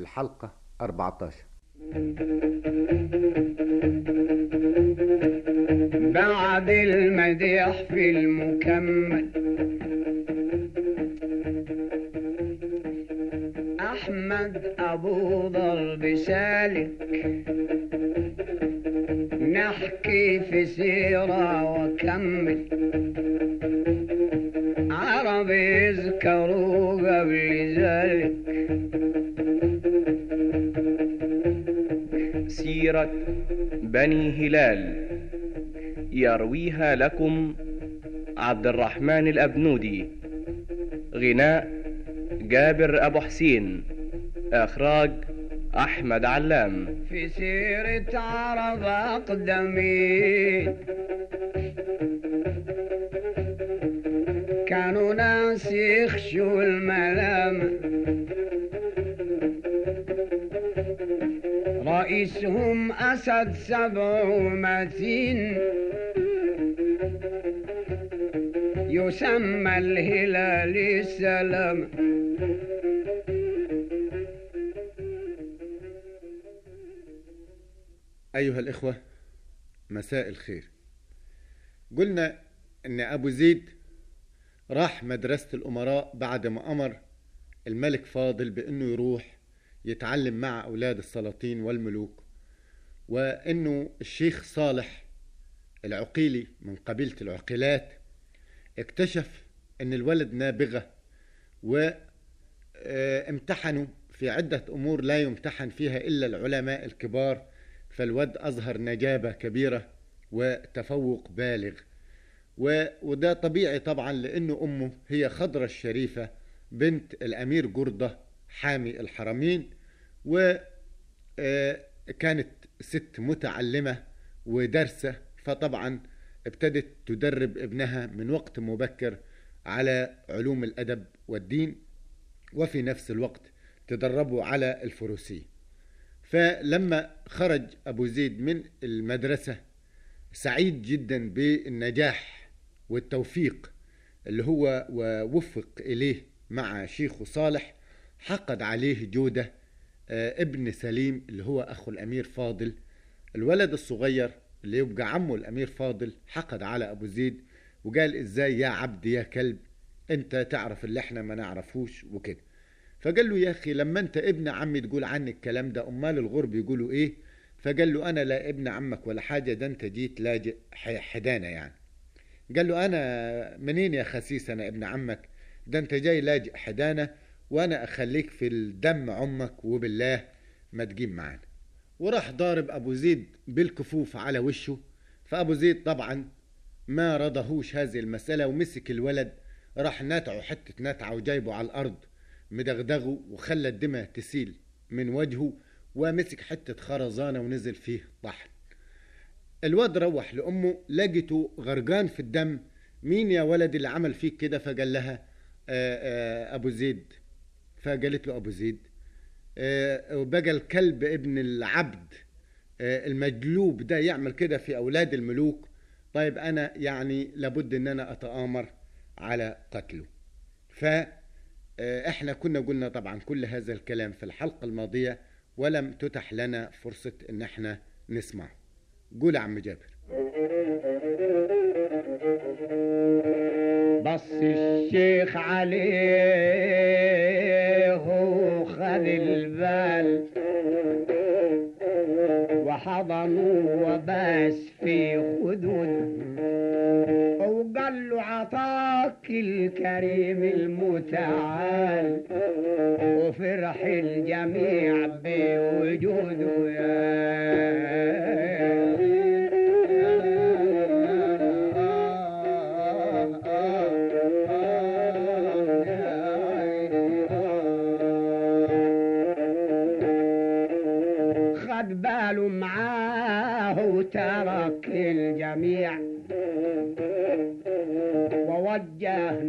الحلقة 14 بعد المديح في المكمل أحمد أبو ضرب سالك نحكي في سيرة وكمل عرب يذكروا قبل ذلك سيرة بني هلال يرويها لكم عبد الرحمن الأبنودي غناء جابر أبو حسين إخراج أحمد علام في سيرة عرب أقدمين كانوا ناس يخشوا الملامة رئيسهم أسد سبع ومتين يسمى الهلال السلام أيها الإخوة مساء الخير قلنا أن أبو زيد راح مدرسة الأمراء بعد ما أمر الملك فاضل بأنه يروح يتعلم مع أولاد السلاطين والملوك وأنه الشيخ صالح العقيلي من قبيلة العقيلات اكتشف أن الولد نابغة وامتحنوا في عدة أمور لا يمتحن فيها إلا العلماء الكبار فالواد أظهر نجابة كبيرة وتفوق بالغ و... وده طبيعي طبعا لأنه أمه هي خضرة الشريفة بنت الأمير جردة حامي الحرمين وكانت ست متعلمة ودارسة فطبعا ابتدت تدرب ابنها من وقت مبكر على علوم الأدب والدين وفي نفس الوقت تدربوا على الفروسية فلما خرج أبو زيد من المدرسة سعيد جدا بالنجاح والتوفيق اللي هو ووفق إليه مع شيخه صالح حقد عليه جودة ابن سليم اللي هو أخو الأمير فاضل الولد الصغير اللي يبقى عمه الأمير فاضل حقد على أبو زيد وقال إزاي يا عبد يا كلب أنت تعرف اللي احنا ما نعرفوش وكده فقال له يا أخي لما أنت ابن عمي تقول عني الكلام ده أمال الغرب يقولوا إيه فقال له أنا لا ابن عمك ولا حاجة ده أنت جيت لاجئ حدانة يعني قال له أنا منين يا خسيس أنا ابن عمك ده أنت جاي لاجئ حدانة وأنا أخليك في الدم عمك وبالله ما تجيب معانا وراح ضارب أبو زيد بالكفوف على وشه فأبو زيد طبعا ما رضهوش هذه المسألة ومسك الولد راح ناتعه حتة ناتعة وجايبه على الأرض مدغدغه وخلى الدماء تسيل من وجهه ومسك حتة خرزانة ونزل فيه طحن الواد روح لأمه لقيته غرقان في الدم مين يا ولد اللي عمل فيك كده فقال لها آآ آآ أبو زيد فقالت له أبو زيد وبقى الكلب ابن العبد المجلوب ده يعمل كده في أولاد الملوك طيب أنا يعني لابد أن أنا أتآمر على قتله فإحنا كنا قلنا طبعا كل هذا الكلام في الحلقة الماضية ولم تتح لنا فرصة أن احنا نسمعه قول يا عم جابر بص الشيخ عليه وخذ البال وحضنوا وباس في خدود وقال له عطاك الكريم المتعال وفرح الجميع بوجوده يا خد باله معاه وترك الجميع ووجه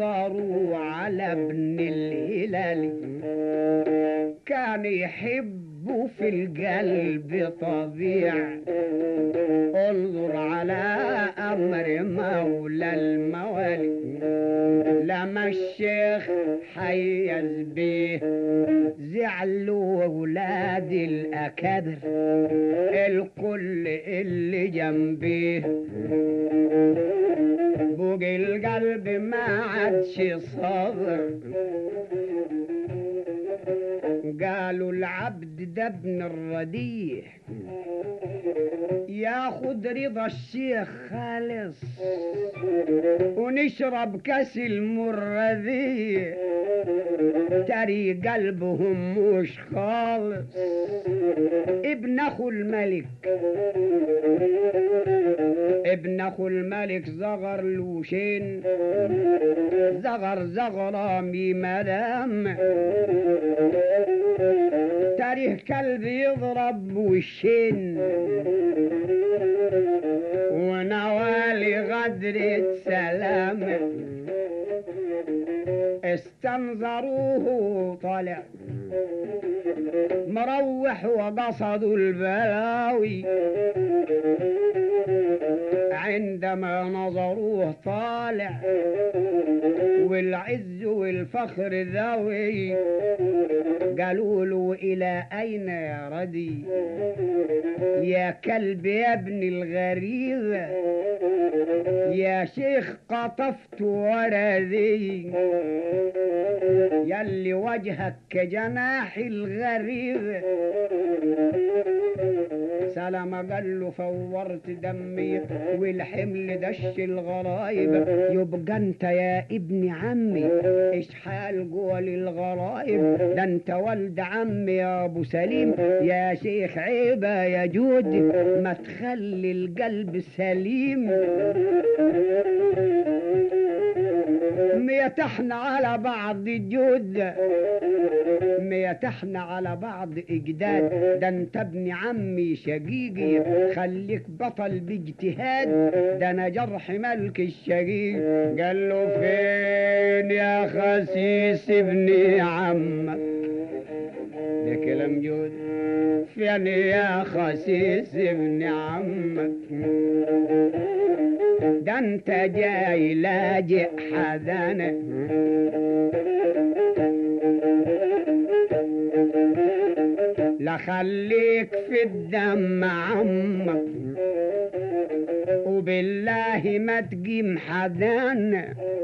نظره على ابن الهلال كان يحب حبه في القلب طبيع انظر على امر مولى الموالي لما الشيخ حيز بيه زعلوا ولاد الاكابر الكل اللي جنبيه بوق القلب ما عادش صبر قالوا العبد ده ابن الرديه ياخد رضا الشيخ خالص ونشرب كاس المرذي تري قلبهم مش خالص ابن اخو الملك ابن اخو الملك زغر لوشين زغر زغرامي مدام تاريخ كلب يضرب وشين ونوالي غدرة سلام استنظروه طالع مروح وقصدوا البلاوي عندما نظروه طالع والعز والفخر ذوي قالوا له إلى أين يا ردي يا كلب يا ابن الغريزة يا شيخ قطفت وردي يلي وجهك كجناح الغريب سلام قال له فورت دمي والحمل دش الغرايب يبقى انت يا ابن عمي ايش حال قول الغرايب ده انت ولد عمي يا ابو سليم يا شيخ عيبه يا جود ما تخلي القلب سليم ميتحنا على بعض جود ميتحنا على بعض اجداد ده انت ابن عمي شقيقي خليك بطل باجتهاد ده انا جرح ملك الشقيق قال له فين يا خسيس ابن عمك ده كلام جود فين يا خسيس ابن عمك ده انت جاي لاجئ حدانا لخليك في الدم عمك وبالله ما تقيم حدانا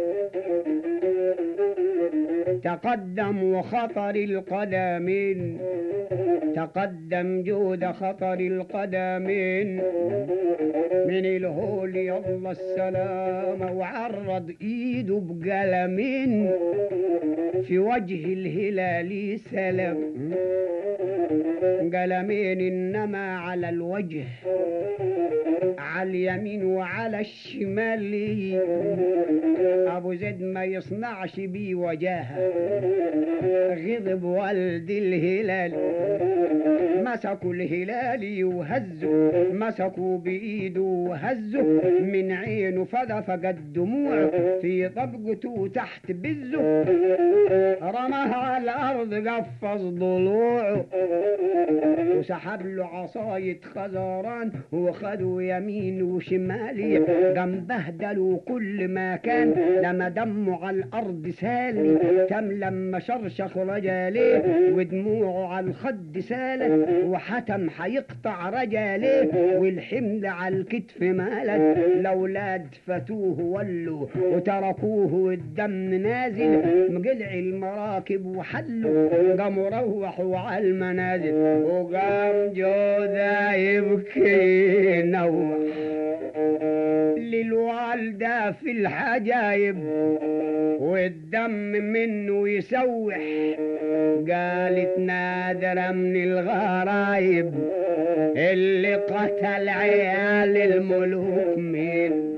تقدم وخطر القدمين تقدم جود خطر القدمين من الهول يلا السلام وعرض ايده بقلمين في وجه الهلال سلام قلمين انما على الوجه على اليمين وعلى الشمال ابو زيد ما يصنعش بيه وجاهه غضب والد الهلال مسكوا الهلال يهزوا مسكوا بايده وهزوا من عينه فدفق الدموع في طبقته تحت بزه رماها على الارض قفز ضلوعه وسحب له عصاية خزران وخدوا يمين وشمالي قام بهدلوا كل ما كان لما دمه على الارض سالي كم لما شرشخ رجاليه ودموعه على الخد سالت وحتم حيقطع رجاليه والحمل على الكتف مالت الاولاد فتوه ولوا وتركوه والدم نازل مقلع المراكب وحلوا قاموا روحوا على المنازل وقام جوذا يبكي نوح للوالدة في الحجايب والدم منه يسوح قالت نادرة من الغرايب اللي قتل عيال الملوك مين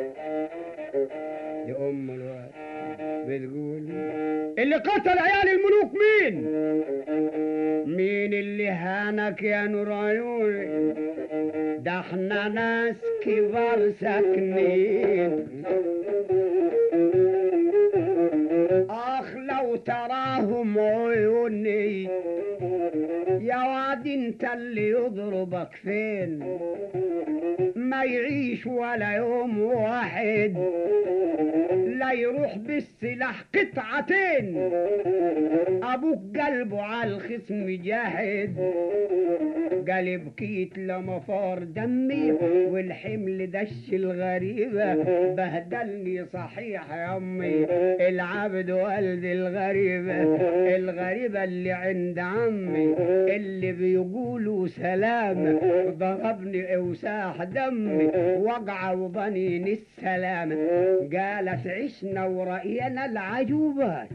دي ام الواد بتقول اللي قتل عيال الملوك مين مين اللي هانك يا نور عيوني ده احنا ناس كبار ساكنين اخ لو تراهم عيوني يا واد انت اللي يضربك فين ما يعيش ولا يوم واحد لا يروح بالسلاح قطعتين ابوك قلبه على الخصم جاهد قال بكيت لما فار دمي والحمل دش الغريبة بهدلني صحيح يا امي العبد والد الغريبة الغريبة اللي عند عمي اللي بيقولوا سلام ضربني اوساح دمي وقع وضنين السلام قالت عشنا ورأينا العجوبات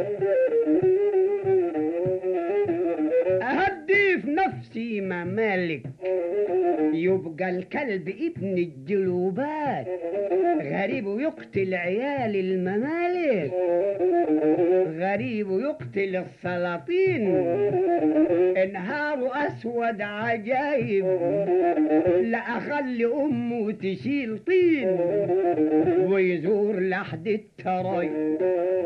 أهدي في نفسي ممالك يبقى الكلب ابن الجلوبات غريب يقتل عيال الممالك غريب يقتل السلاطين انهار اسود عجايب لا اخلي امه تشيل طين ويزور لحد الترايب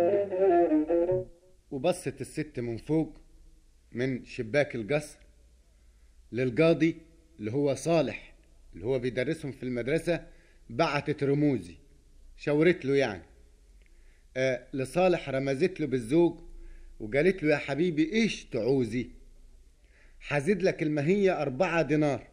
وبصت الست من فوق من شباك القصر للقاضي اللي هو صالح اللي هو بيدرسهم في المدرسة بعتت رموزي شاورت له يعني آه لصالح رمزت له بالزوج وقالت له يا حبيبي ايش تعوزي حزيد لك المهية أربعة دينار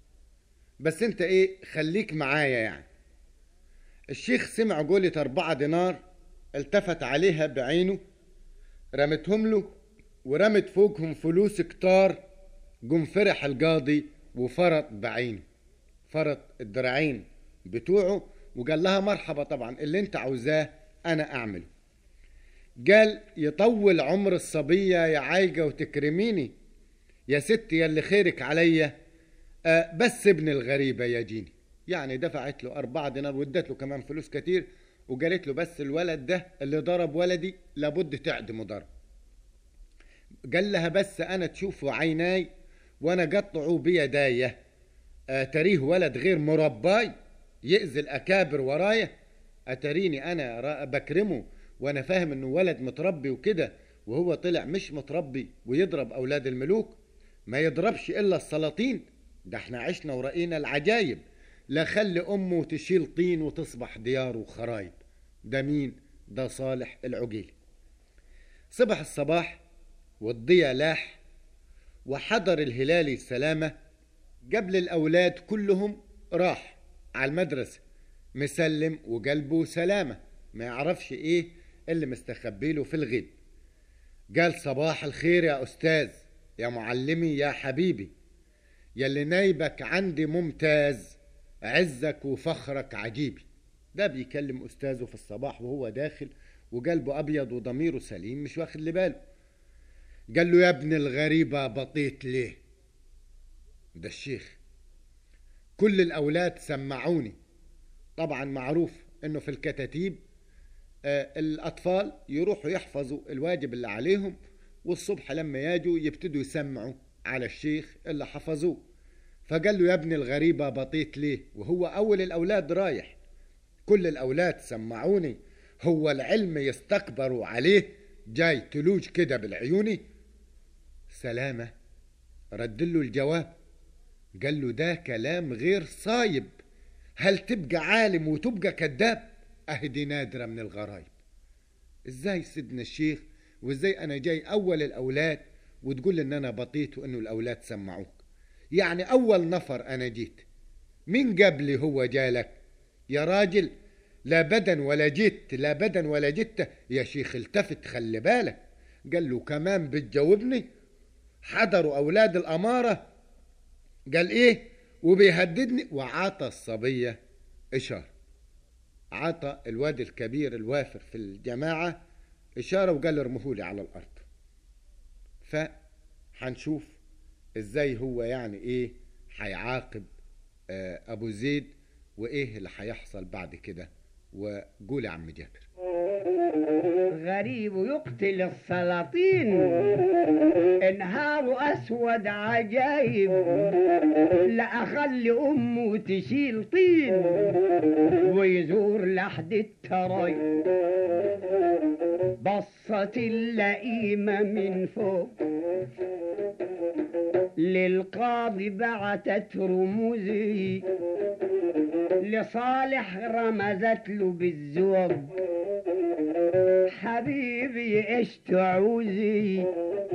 بس انت ايه خليك معايا يعني الشيخ سمع قولة أربعة دينار التفت عليها بعينه رمتهم له ورمت فوقهم فلوس كتار قم فرح القاضي وفرط بعينه فرط الدراعين بتوعه وقال لها مرحبا طبعا اللي انت عاوزاه انا اعمله قال يطول عمر الصبية يا عايقة وتكرميني يا ستي يا اللي خيرك عليا آه بس ابن الغريبة يجيني يعني دفعت له أربعة دينار وادت له كمان فلوس كتير وقالت له بس الولد ده اللي ضرب ولدي لابد تعدمه ضرب قال لها بس أنا تشوفوا عيناي وأنا قطعوا بيدايا آه تريه ولد غير مرباي يأذي الأكابر ورايا أتريني أنا را- بكرمه وأنا فاهم إنه ولد متربي وكده وهو طلع مش متربي ويضرب أولاد الملوك ما يضربش إلا السلاطين ده احنا عشنا ورأينا العجايب لا خلي أمه تشيل طين وتصبح ديار وخرايب ده مين؟ ده صالح العقيلي صبح الصباح والضيا لاح وحضر الهلالي السلامة قبل الأولاد كلهم راح على المدرسة مسلم وقلبه سلامة ما يعرفش إيه اللي مستخبي له في الغيب قال صباح الخير يا أستاذ يا معلمي يا حبيبي يلي نايبك عندي ممتاز عزك وفخرك عجيبي ده بيكلم أستاذه في الصباح وهو داخل وقلبه أبيض وضميره سليم مش واخد لي باله قال له يا ابن الغريبة بطيت ليه ده الشيخ كل الأولاد سمعوني طبعا معروف انه في الكتاتيب آه الأطفال يروحوا يحفظوا الواجب اللي عليهم والصبح لما يجوا يبتدوا يسمعوا على الشيخ اللي حفظوه فقال له يا ابن الغريبة بطيت ليه وهو أول الأولاد رايح كل الأولاد سمعوني هو العلم يستكبروا عليه جاي تلوج كده بالعيوني سلامة رد له الجواب قال له ده كلام غير صايب هل تبقى عالم وتبقى كذاب اهدي نادرة من الغرايب ازاي سيدنا الشيخ وازاي انا جاي اول الاولاد وتقول ان انا بطيت وانه الاولاد سمعوك يعني اول نفر انا جيت مين قبلي هو جالك يا راجل لا بدن ولا جيت لا بدن ولا جيت يا شيخ التفت خلي بالك قال له كمان بتجاوبني حضروا اولاد الاماره قال ايه وبيهددني وعطى الصبيه اشاره عطى الواد الكبير الوافر في الجماعه اشاره وقال ارمهولي على الارض فهنشوف ازاي هو يعني ايه هيعاقب آه، ابو زيد وايه اللي هيحصل بعد كده وقول يا عم جابر غريب يقتل السلاطين انهار اسود عجايب لا اخلي امه تشيل طين ويزور لحد الترايب بصت اللئيمة من فوق للقاضي بعتت رموزي لصالح رمزت له بالزوج حبيبي ايش تعوزي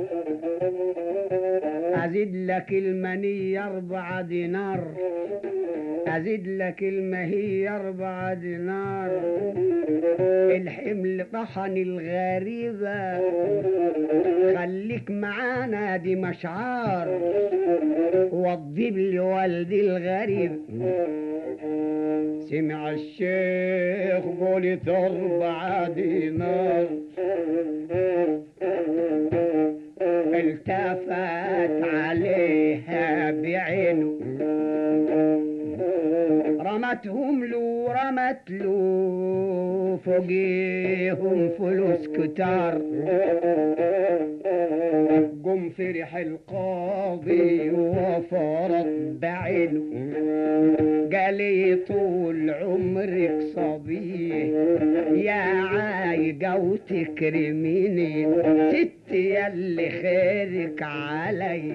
ازيد لك المنية اربعة دينار ازيد لك المهية اربعة دينار الحمل طحن الغريبة خليك معانا دي مشعار وضب لي والدي الغريب سمع الشيخ قولت أربعة دينار التفت عليها بعينه رمتهم له رمت له فوقيهم فلوس كتار قم فرح القاضي وفرط بعينه قالي طول عمرك صبيه يا عايقة وتكرميني ست يلي خيرك علي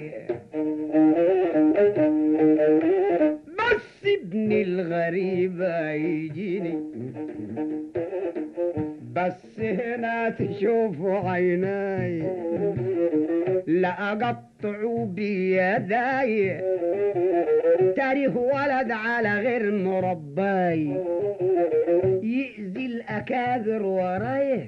بس ابن الغريبة يجيني بس هنا تشوفوا عيناي لا أقطعوا بيداي تاريخ ولد على غير مرباي يأذي الأكابر وراي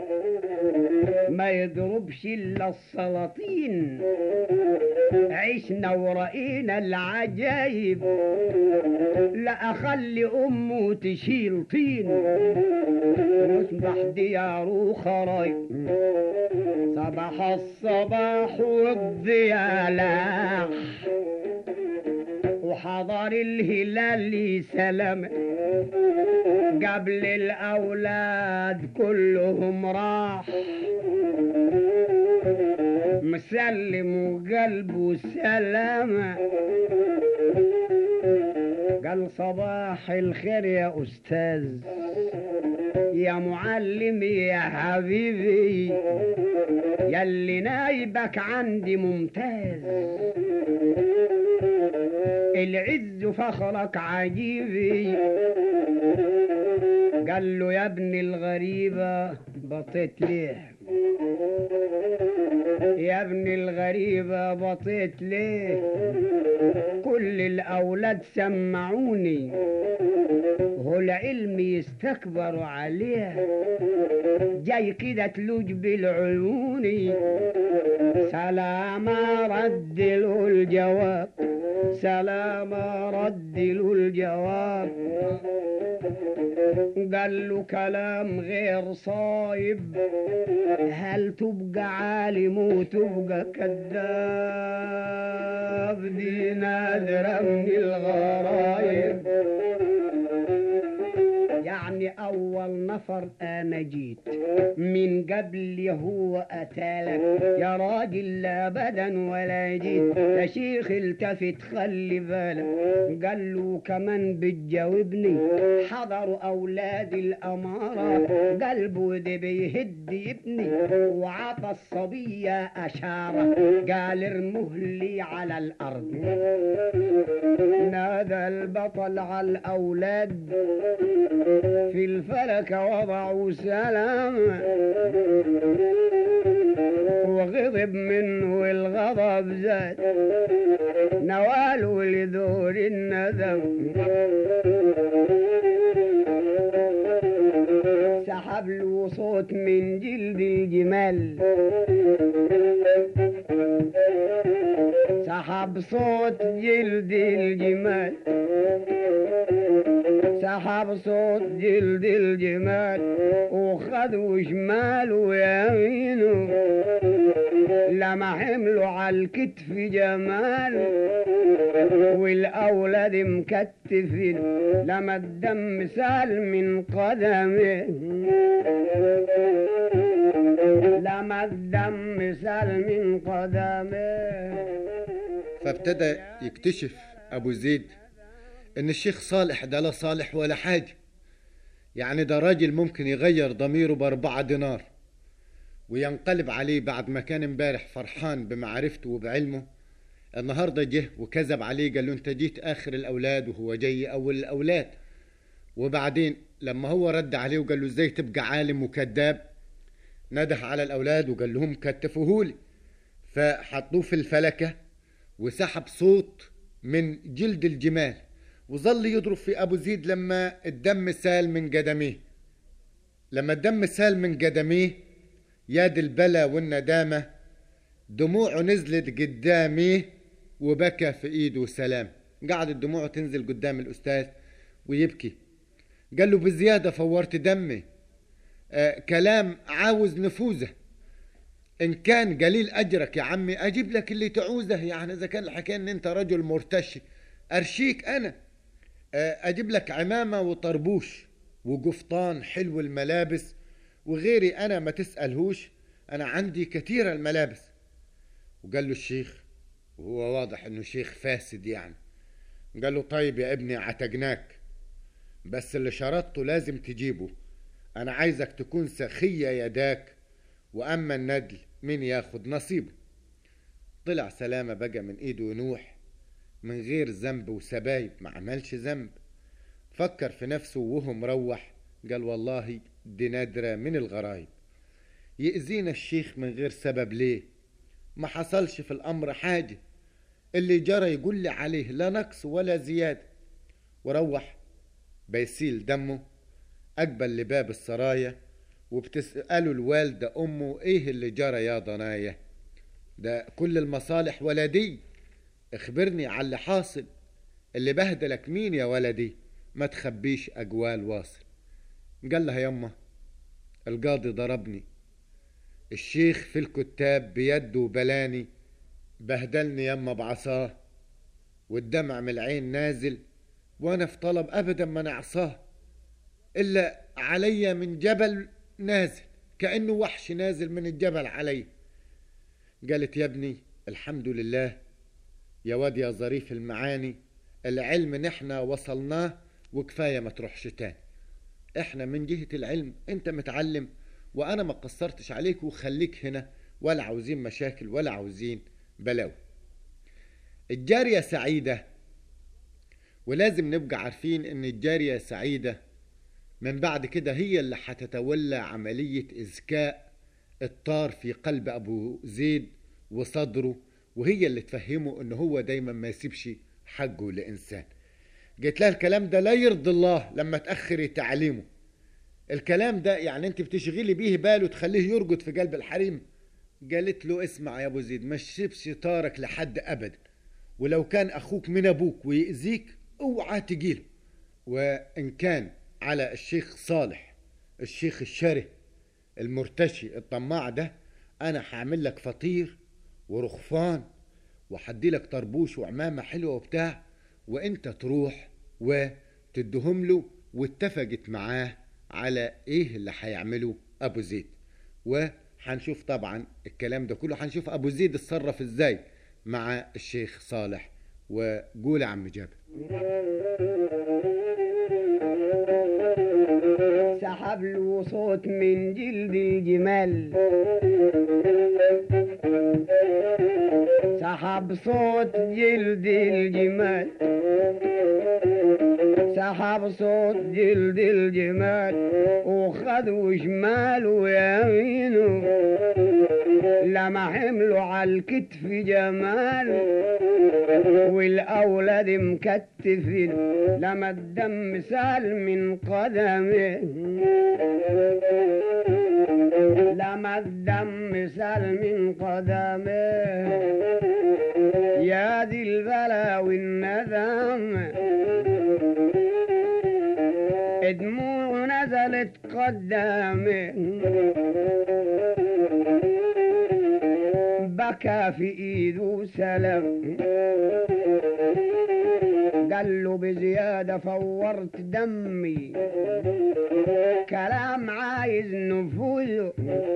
ما يضربش إلا السلاطين عشنا ورأينا العجايب لا أخلي أمه تشيل طين واسمح دياره خرايب صباح الصباح والضياء لاح وحضر الهلال سلام قبل الأولاد كلهم راح مسلم وقلبه سلامة قال صباح الخير يا أستاذ يا معلم يا حبيبي يلي نايبك عندي ممتاز العز فخرك عجيبي قال له يا ابن الغريبة بطيت ليه يا ابن الغريبة بطيت ليه كل الأولاد سمعوني هو العلم يستكبروا عليه جاي كده تلوج بالعيوني سلام رد له الجواب سلام رد له الجواب قال له كلام غير صايب هل تبقى عالم وتبقى كذاب دي نادرة من الغرايب يعني أول نفر أنا جيت من قبل هو أتالك يا راجل لا بدن ولا جيت يا شيخ التفت خلي بالك قال له كمان بتجاوبني حضروا أولاد الأمارة قلبه ده بيهد ابني وعطى الصبية أشارة قال ارمه لي على الأرض نادى البطل على الأولاد في الفلك وضعوا سلام وغضب منه الغضب زاد نواله لذور الندم سحب له صوت من جلد الجمال سحب صوت جلد الجمال سحب صوت جلد الجمال وخد شمال ويمينه لا لما حملوا على الكتف جمال والأولاد مكتفين لما الدم سال من قدمه لما الدم سال من قدمه فابتدى يكتشف ابو زيد ان الشيخ صالح ده لا صالح ولا حاجه يعني ده راجل ممكن يغير ضميره باربعة دينار وينقلب عليه بعد ما كان امبارح فرحان بمعرفته وبعلمه النهارده جه وكذب عليه قال له انت جيت اخر الاولاد وهو جاي اول الاولاد وبعدين لما هو رد عليه وقال له ازاي تبقى عالم وكذاب نده على الاولاد وقال لهم كتفوهولي فحطوه في الفلكه وسحب صوت من جلد الجمال وظل يضرب في ابو زيد لما الدم سال من قدميه لما الدم سال من قدميه ياد البلا والندامه دموعه نزلت قدامي وبكى في ايده سلام قعدت دموعه تنزل قدام الاستاذ ويبكي قال له بزياده فورت دمي آه كلام عاوز نفوذه ان كان قليل اجرك يا عمي اجيب لك اللي تعوزه يعني اذا كان الحكايه ان انت رجل مرتشي ارشيك انا آه، اجيب لك عمامه وطربوش وقفطان حلو الملابس وغيري انا ما تسالهوش انا عندي كثير الملابس وقال له الشيخ وهو واضح انه شيخ فاسد يعني قال له طيب يا ابني عتقناك بس اللي شرطته لازم تجيبه انا عايزك تكون سخية يداك واما الندل مين ياخد نصيبه طلع سلامة بقى من ايده نوح من غير ذنب وسبايب ما عملش ذنب فكر في نفسه وهو مروح قال والله دي نادرة من الغرايب يأذينا الشيخ من غير سبب ليه ما حصلش في الأمر حاجة اللي جرى يقول لي عليه لا نقص ولا زيادة وروح بيسيل دمه أقبل لباب السرايا وبتسأله الوالدة أمه إيه اللي جرى يا ضنايا ده كل المصالح ولدي اخبرني على اللي حاصل اللي بهدلك مين يا ولدي ما تخبيش أجوال واصل قال لها يما القاضي ضربني الشيخ في الكتاب بيده بلاني بهدلني يما بعصاه والدمع من العين نازل وانا في طلب ابدا ما نعصاه الا علي من جبل نازل كانه وحش نازل من الجبل علي قالت يا ابني الحمد لله يا واد يا ظريف المعاني العلم نحن وصلناه وكفايه ما تروحش تاني احنا من جهه العلم انت متعلم وانا ما قصرتش عليك وخليك هنا ولا عاوزين مشاكل ولا عاوزين بلاوي الجاريه سعيده ولازم نبقى عارفين ان الجاريه سعيده من بعد كده هي اللي هتتولى عمليه اذكاء الطار في قلب ابو زيد وصدره وهي اللي تفهمه ان هو دايما ما يسيبش حقه لانسان قلت لها الكلام ده لا يرضي الله لما تاخري تعليمه الكلام ده يعني انت بتشغلي بيه باله تخليه يرقد في قلب الحريم قالت له اسمع يا ابو زيد ما تسيبش طارك لحد ابدا ولو كان اخوك من ابوك ويأذيك اوعى تجيله وان كان على الشيخ صالح الشيخ الشره المرتشي الطماع ده انا هعمل لك فطير ورخفان وحدي لك طربوش وعمامه حلوه وبتاع وانت تروح وتدهم له واتفقت معاه على ايه اللي هيعمله ابو زيد وهنشوف طبعا الكلام ده كله هنشوف ابو زيد اتصرف ازاي مع الشيخ صالح وقول يا عم جابر سحب له صوت من جلد الجمال سحب صوت جلد الجمال سحب صوت جلد الجمال وخذ شمال ويمينه لما حمله على الكتف جمال والأولاد مكتفين لما الدم سال من قدمه لما الدم سال من قدمه يا ذي البلا والندم دموع نزلت قدامه بكى في ايده سلام قال له بزيادة فورت دمي كلام عايز نفوذه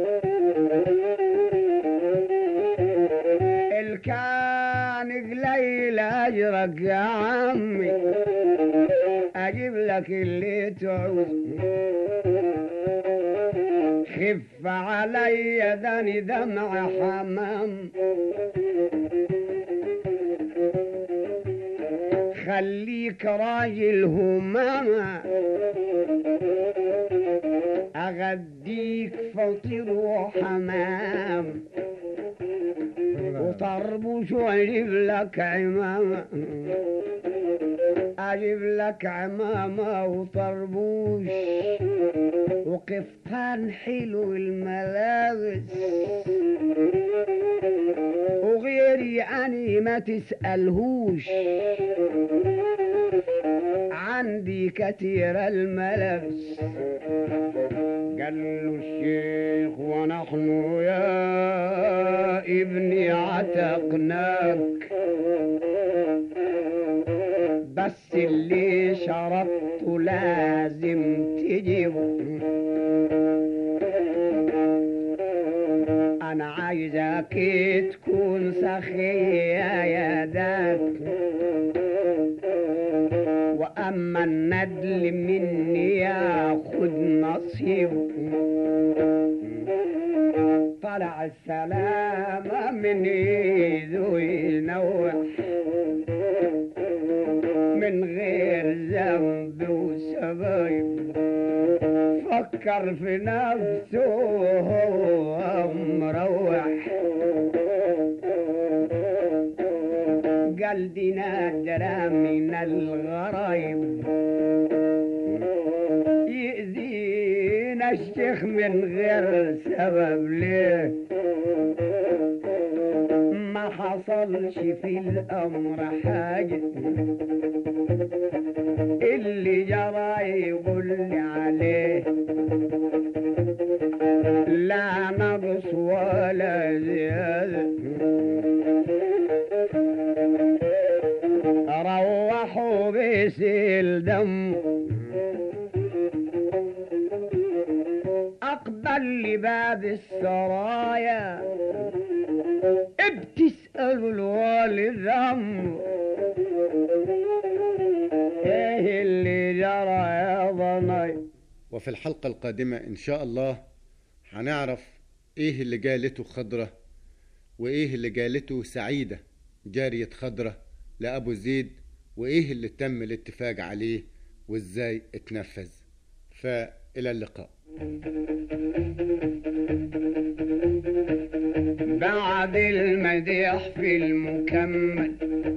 الكان قليل اجرك يا عمي اجيب لك اللي تعوز خف علي دني دمع حمام خليك راجل همامة أغديك فطير وحمام وطربوش واجيب لك عمامة اجيب لك عمامة وطربوش وقفطان حلو الملابس وغيري اني ما تسألهوش عندي كثير الملابس قال له الشيخ ونحن يا ابني عتقناك بس اللي شرطته لازم تجيبه انا عايزك تكون سخية يا ذاك واما الندل مني ياخد نصيبه طلع السلامة من ايده ينوح من غير ذنب وسبايب فكر في نفسه وهو مروح قال دي نادرة من الغرايب يأذينا الشيخ من غير سبب ليه ما حصلش في الأمر حاجة اللي جرى يقول لي عليه لا نقص ولا زيادة روحوا بسيل دم أقبل لباب السرايا بتسأل الوالد عمه ايه اللي جرى يا ضناي وفي الحلقة القادمة إن شاء الله هنعرف إيه اللي جالته خضرة وإيه اللي جالته سعيدة جارية خضرة لأبو زيد وإيه اللي تم الاتفاق عليه وإزاي اتنفذ فإلى اللقاء بعد المديح في المكمل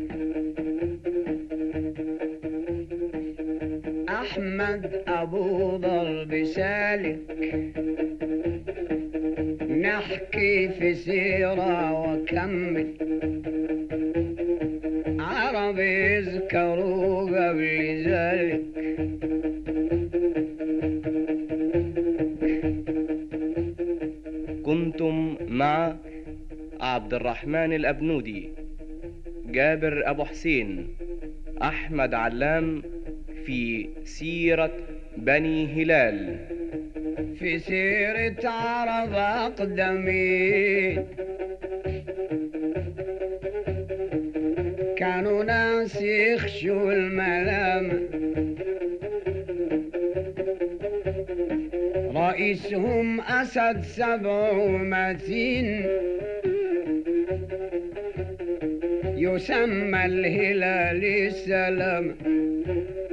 أحمد أبو ضرب سالك نحكي في سيرة وكمل عرب يذكروا قبل ذلك كنتم مع عبد الرحمن الأبنودي جابر أبو حسين أحمد علام في سيرة بني هلال في سيرة عرب أقدمين كانوا ناس يخشوا الملام رئيسهم أسد سبع متين يسمى الهلال السلام